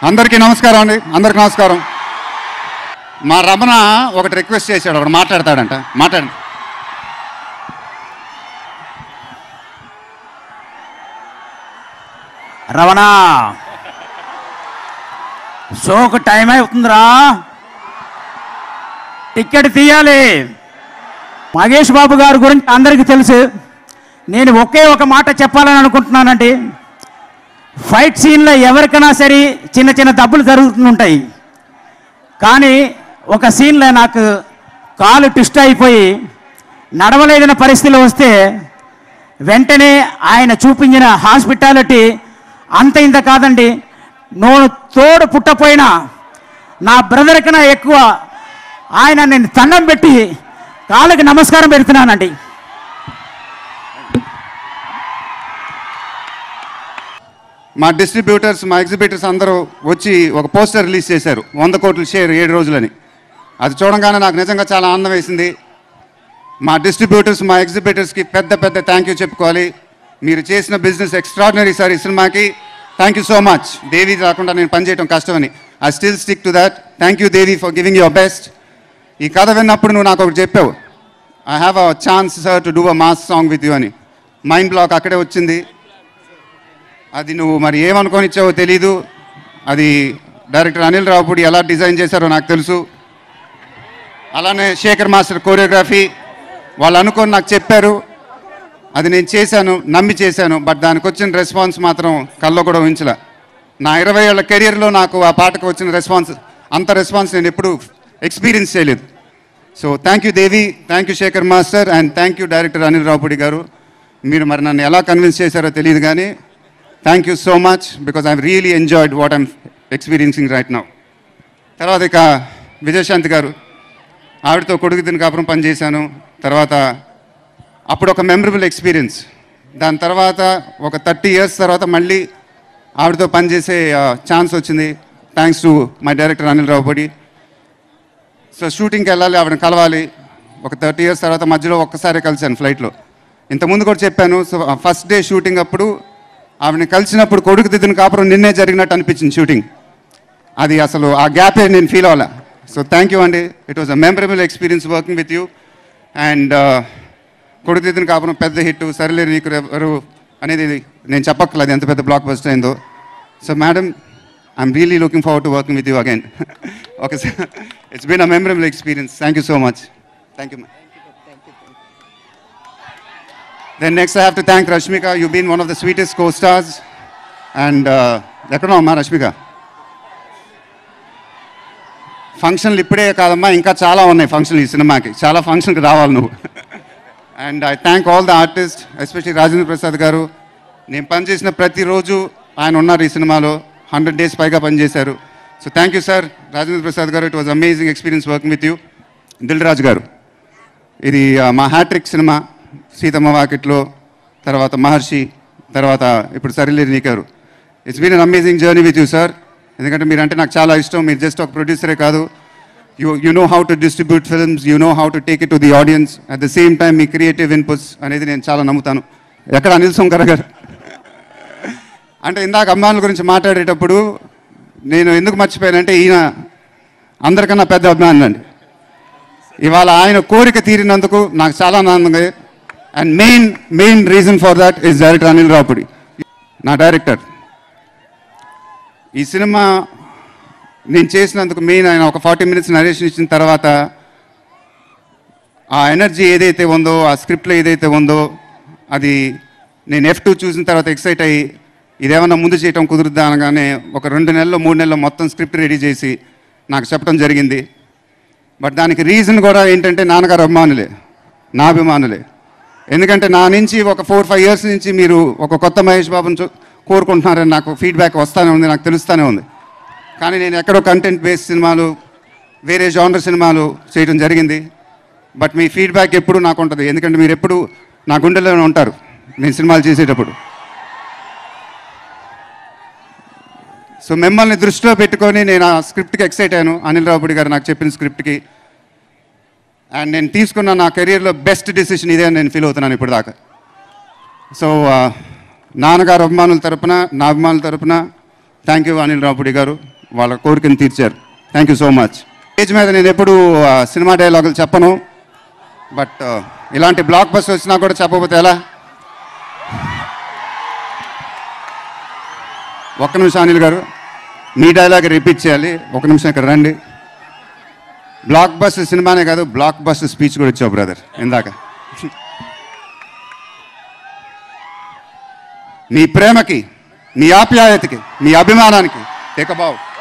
అందరికీ నమస్కారం అండి అందరికి నమస్కారం మా రమణ ఒకటి రిక్వెస్ట్ చేశాడు ఒకటి మాట్లాడతాడంట మాట్లాడండి రమణ షోకు టైం అవుతుందిరా టికెట్ తీయాలి మహేష్ బాబు గారి గురించి అందరికీ తెలుసు నేను ఒకే ఒక మాట చెప్పాలని అనుకుంటున్నానండి ఫైట్ సీన్లో ఎవరికైనా సరే చిన్న చిన్న దెబ్బలు జరుగుతుంటాయి కానీ ఒక సీన్లో నాకు కాలు ట్విస్ట్ అయిపోయి నడవలేదన్న పరిస్థితిలో వస్తే వెంటనే ఆయన చూపించిన హాస్పిటాలిటీ అంత ఇంత కాదండి నోను తోడు పుట్టపోయినా నా బ్రదర్ కన్నా ఎక్కువ ఆయన నేను దండం పెట్టి కాళ్ళకి నమస్కారం పెడుతున్నానండి మా డిస్ట్రిబ్యూటర్స్ మా ఎగ్జిబిటర్స్ అందరూ వచ్చి ఒక పోస్టర్ రిలీజ్ చేశారు వంద కోట్ల షేర్ ఏడు రోజులని అది చూడంగానే నాకు నిజంగా చాలా ఆనందం వేసింది మా డిస్ట్రిబ్యూటర్స్ మా ఎగ్జిబిటర్స్కి పెద్ద పెద్ద థ్యాంక్ యూ చెప్పుకోవాలి మీరు చేసిన బిజినెస్ ఎక్స్ట్రాడినరీ సార్ ఈ సినిమాకి thank you so much Devi రాకుండా నేను పనిచేయడం కష్టమని I still stick to that thank you Devi for giving your best ఈ కథ విన్నప్పుడు నువ్వు నాకు ఒకటి చెప్పావు I have a chance sir to do a mass song with you అని మైండ్ బ్లాక్ అక్కడే వచ్చింది అది నువ్వు మరి ఏమనుకొని ఇచ్చావో తెలీదు అది డైరెక్టర్ అనిల్ రావుపూడి ఎలా డిజైన్ చేశారో నాకు తెలుసు అలానే శేఖర్ మాస్టర్ కోరియోగ్రఫీ వాళ్ళు అనుకొని నాకు చెప్పారు అది నేను చేశాను నమ్మి చేశాను బట్ దానికి వచ్చిన రెస్పాన్స్ మాత్రం కల్లో కూడా ఉంచలే నా ఇరవై ఏళ్ళ కెరియర్లో నాకు ఆ పాటకు వచ్చిన రెస్పాన్స్ అంత రెస్పాన్స్ నేను ఎప్పుడు ఎక్స్పీరియన్స్ చేయలేదు so thank you Devi thank you Shekhar master and thank you director Anil Ravipudi garu మీరు మరి నన్ను ఎలా కన్విన్స్ చేశారో తెలియదు కానీ thank you so much because I'm really enjoyed what I'm experiencing right now తర్వాత ఇక విజయశాంతి గారు ఆవిడతో కొడుకు తిని కాపురం పనిచేశాను తర్వాత అప్పుడు ఒక మెమరబుల్ ఎక్స్పీరియన్స్ దాని తర్వాత ఒక థర్టీ ఇయర్స్ తర్వాత మళ్ళీ ఆవిడతో పనిచేసే ఛాన్స్ వచ్చింది thanks to my director Anil Ravipudi so షూటింగ్కి వెళ్ళాలి ఆవిడని కలవాలి ఒక థర్టీ ఇయర్స్ తర్వాత మధ్యలో ఒక్కసారి కలిశాను ఫ్లైట్లో ఇంతకుముందు కూడా చెప్పాను సో ఫస్ట్ డే షూటింగ్ అప్పుడు ఆవిడని కలిసినప్పుడు కొడుకు దిద్దిన కాపురం నిన్నే జరిగినట్టు అనిపించింది షూటింగ్ అది అసలు ఆ గ్యాపే నేను ఫీల్ అవ్వాలా సో థ్యాంక్ యూ అండి it was a memorable experience working with you and Koduku Diddina కాపురం పెద్ద హిట్ సరిలేరు నీకు ఎవరు అనేది నేను చెప్పక్కర్లేదు ఎంత పెద్ద బ్లాక్ బస్టర్ అయిందో so madam I'm really looking forward to working with you again okay sir it's been a memorable experience thank you so much thank you ma'am Then next I have to thank Rashmika. You've been one of the sweetest co-stars. And ఎక్కడో అమ్మా రష్మిక ఫంక్షన్లు ఇప్పుడే కాదమ్మా ఇంకా చాలా ఉన్నాయి ఫంక్షన్లు ఈ సినిమాకి చాలా ఫంక్షన్కి రావాలి నువ్వు and I thank all the artist especially Rajendra Prasad garu నేను పనిచేసిన ప్రతిరోజు ఆయన ఉన్నారు ఈ సినిమాలో హండ్రెడ్ డేస్ పైగా పనిచేశారు so thank you sir Rajendra Prasad garu it was amazing experience working with you Dil Raju garu ఇది ఆ, మా హ్యాట్రిక్ సినిమా సీతమ్మ వాకిట్లో తర్వాత మహర్షి తర్వాత ఇప్పుడు Sarileru Neekevvaru it's been an amazing journey with you sir ఎందుకంటే మీరంటే నాకు చాలా ఇష్టం మీరు జస్ట్ ఒక ప్రొడ్యూసరే కాదు you you know how to distribute films you know how to take it to the audience at the same time మీ క్రియేటివ్ ఇన్పుట్స్ అనేది నేను చాలా నమ్ముతాను ఎక్కడ అనిల్ సోంకర్ గారు అంటే ఇందాక అమ్మాయిల గురించి మాట్లాడేటప్పుడు నేను ఎందుకు మర్చిపోయానంటే ఈయన అందరికన్నా పెద్ద అభిమానులు అండి ఇవాళ ఆయన కోరిక తీరినందుకు నాకు చాలా ఆనందంగా and main main reason for that is director Anil Ravipudi నా డైరెక్టర్ ఈ సినిమా నేను చేసినందుకు మెయిన్ ఆయన ఒక ఫార్టీ మినిట్స్ నరేషన్ ఇచ్చిన తర్వాత ఆ ఎనర్జీ ఏదైతే ఉందో ఆ స్క్రిప్ట్లో ఏదైతే ఉందో అది నేను ఎఫ్ టూ చూసిన తర్వాత ఎక్సైట్ అయ్యి ఇదేమన్నా ముందు చేయటం కుదురుద్దా అనగానే ఒక రెండు నెలల్లో మూడు నెలల్లో మొత్తం స్క్రిప్ట్ రెడీ చేసి నాకు చెప్పడం జరిగింది బట్ దానికి రీజన్ కూడా ఏంటంటే నాన్నగారు అభిమానులే నా అభిమానులే ఎందుకంటే నా నుంచి ఒక ఫోర్ ఫైవ్ ఇయర్స్ నుంచి మీరు ఒక కొత్త మహేష్ బాబుని చూ- కోరుకుంటున్నారని నాకు ఫీడ్బ్యాక్ వస్తూనే ఉంది నాకు తెలుస్తూనే ఉంది కానీ నేను ఎక్కడో కంటెంట్ బేస్డ్ సినిమాలు వేరే జానర్ సినిమాలు చేయడం జరిగింది బట్ మీ ఫీడ్బ్యాక్ ఎప్పుడు నాకు ఉంటుంది ఎందుకంటే మీరు ఎప్పుడు నా గుండెలోనే ఉంటారు నేను సినిమాలు చేసేటప్పుడు సో మిమ్మల్ని దృష్టిలో పెట్టుకొని నేను ఆ స్క్రిప్ట్కి ఎక్సైట్ అయ్యాను అనిల్ రావుపూడి గారు నాకు చెప్పిన స్క్రిప్ట్కి అండ్ నేను తీసుకున్న నా కెరియర్లో బెస్ట్ డెసిషన్ ఇదే అని నేను ఫీల్ అవుతున్నాను ఇప్పుడు దాకా సో నాన్నగారు అభిమానుల తరపున నా అభిమానుల తరపున థ్యాంక్ యూ అనిల్ రావుపూడి గారు వాళ్ళ కోరికను తీర్చారు thank you so much stage మీద నేను ఎప్పుడు ఆ, సినిమా డైలాగులు చెప్పను బట్ ఆ, ఇలాంటి బ్లాక్ బస్ వచ్చినా కూడా చెప్పకపోతే ఎలా ఒక్క నిమిషం అనిల్ గారు మీ డైలాగ్ రిపీట్ చేయాలి ఒక నిమిషం ఇక్కడ రండి బ్లాక్ బస్ సినిమానే కాదు బ్లాక్ బస్ స్పీచ్ కూడా ఇచ్చావు బ్రదర్ ఇందాక మీ ప్రేమకి మీ ఆప్యాయతకి మీ అభిమానానికి టేక్ బావ్